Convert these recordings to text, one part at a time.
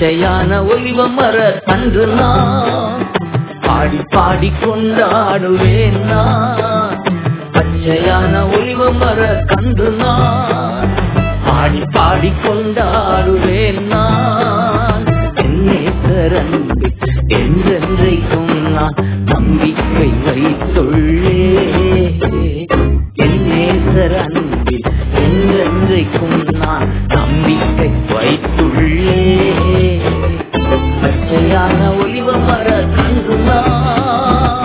பச்சையான ஒலிவ மர கன்று நான் பாடி பாடி கொண்டாடுவேன் நான் பச்சையான ஒலிவ மர கன்று நான் பாடி பாடி கொண்டாடுவேன் நான் என்னேசரன்பு என்றென்றைக்கும் நான் நம்பிக்கை வைத்துள்ளே என்னேசர் அன்பில் என்றென்றைக்கும் நான் நம்பிக்கை வைத்துள்ளே பச்சையான ஒலிவ மர கன்று நான்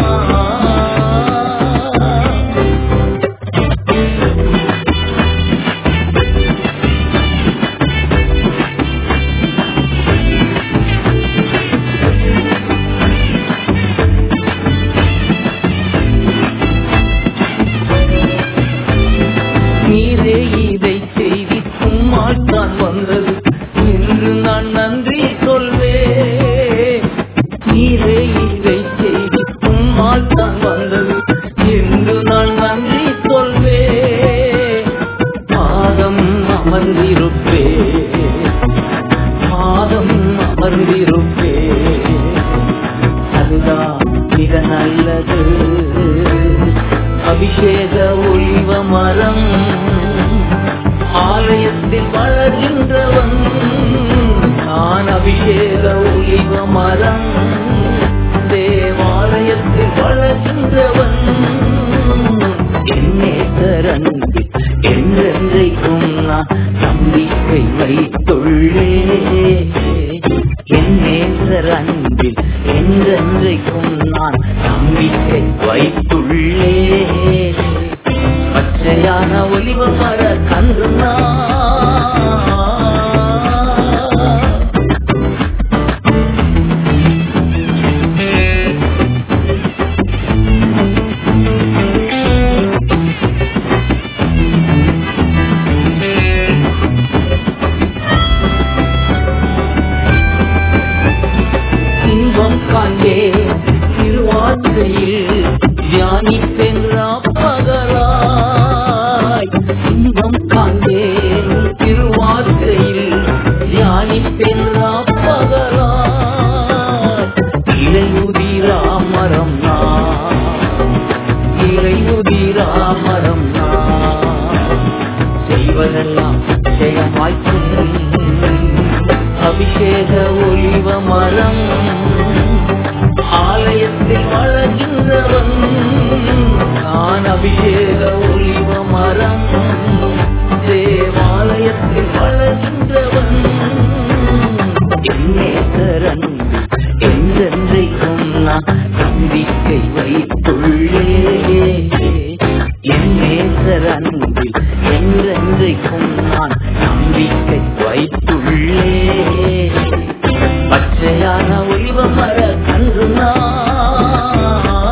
நீரே இதை செய்திக்கும் மாட்டான் வந்தது என்று நான் நன்றி சொல்வேன் நீரே இதை செய்திக்கும் மாட்டான் வந்தது என்று நான் நன்றி சொல்வேன் பாதம் அமர்ந்திருப்பேன் பாதம் அமர்ந்திருப்பேன் அதுதான் மிக நல்லது அபிஷேக ஒளிவ மரம் ஆலயத்தில் வளர்கின்றவன் நான் அபிஷேக ஒளிவ மரம் தேவாலயத்தில் வளர்கின்றவன் என்னேசரன்பு என்றென்றைக்கும் நான் நம்பிக்கை வைத்துள்ளே என்னேசர் அன்பில் என்றென்றைக்கும் நான் நம்பிக்கை வைத்துள்ளே பச்சையான ஒலிவ மர கன்று நான் இன்பம் காண்பே திருவார்த்தையில் தியானிப்பென்றா பகலாய் இன்பம் காண்பே திருவார்த்தையில் தியானிப்பென்றா பகலாய் இளையுதிரா மரம் நான் இளையுதிரா மரம் நான் செய்வதெல்லாம் ஜெயமாய்க்கும் அபிஷேக ஒளிவ மரம் ஆலயத்தில் வளர்கின்றவன் நான் அபிஷேக ஒளிவ மரம் தேவாலயத்தில் வளர்கின்றவன் என்னேசரன் என்றென்றைக்கும் நான் நம்பிக்கை வைத்துள்ளே என்னேசர் அன்பில் என்றென்றைக்கும் நான் நம்பிக்கை வைத்துள்ளே பச்சையான ஒளிவ மர கன்று நான்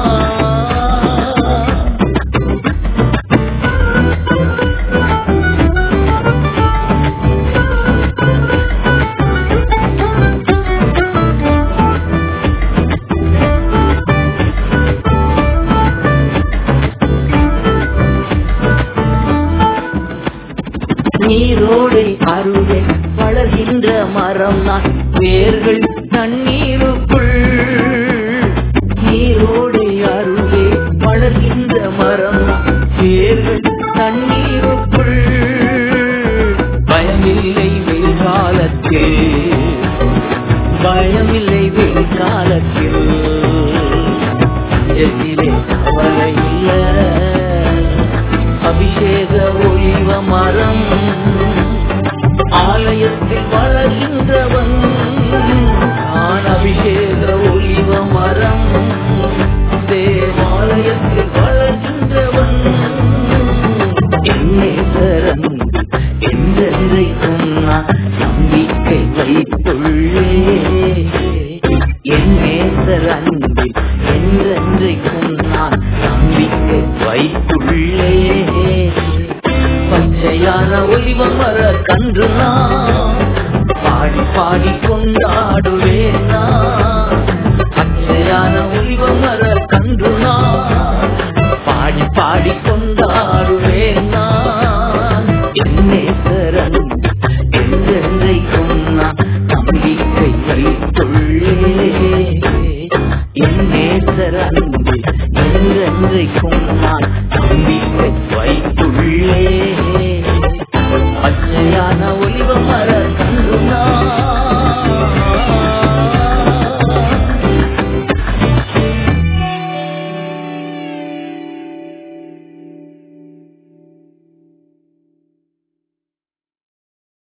நீரோடை அருகே வளர்கின்ற மரம் நான் வேர்கள் தண்ணீருக்குள் நீரோடை அருகே வளர்கின்ற மரம் நான் வேர்கள் தண்ணீருக்குள் பயமில்லை வெயில்காலத்தில் பயமில்லை வெயில்காலத்தில் எதிலே கவலை இல்லை அபிஷேக ஒளிவ மரம் ஆலயத்தில் வளர்கின்றவன் நான் அபிஷேக ஒளிவ மரம் தேவாலயத்தில் வளர்கின்றவன் என்னேசரன் என்றென்றைக்கும் நான் நம்பிக்கை வைத்துள்ளே என்னேசர் அன்பில் என்றென்றைக்கும் நான் நம்பிக்கை வைத்துள்ளே பச்சையான ஒலிவ மர கன்று நான் பாடி பாடி கொண்டாடுவேன் நான் பச்சையான ஒலிவ மர கன்று நான் பாடி பாடி கொண்டாடுவேன் நான் என்னேசரன் என்றென்றைக்கும் நான் நம்பிக்கை மர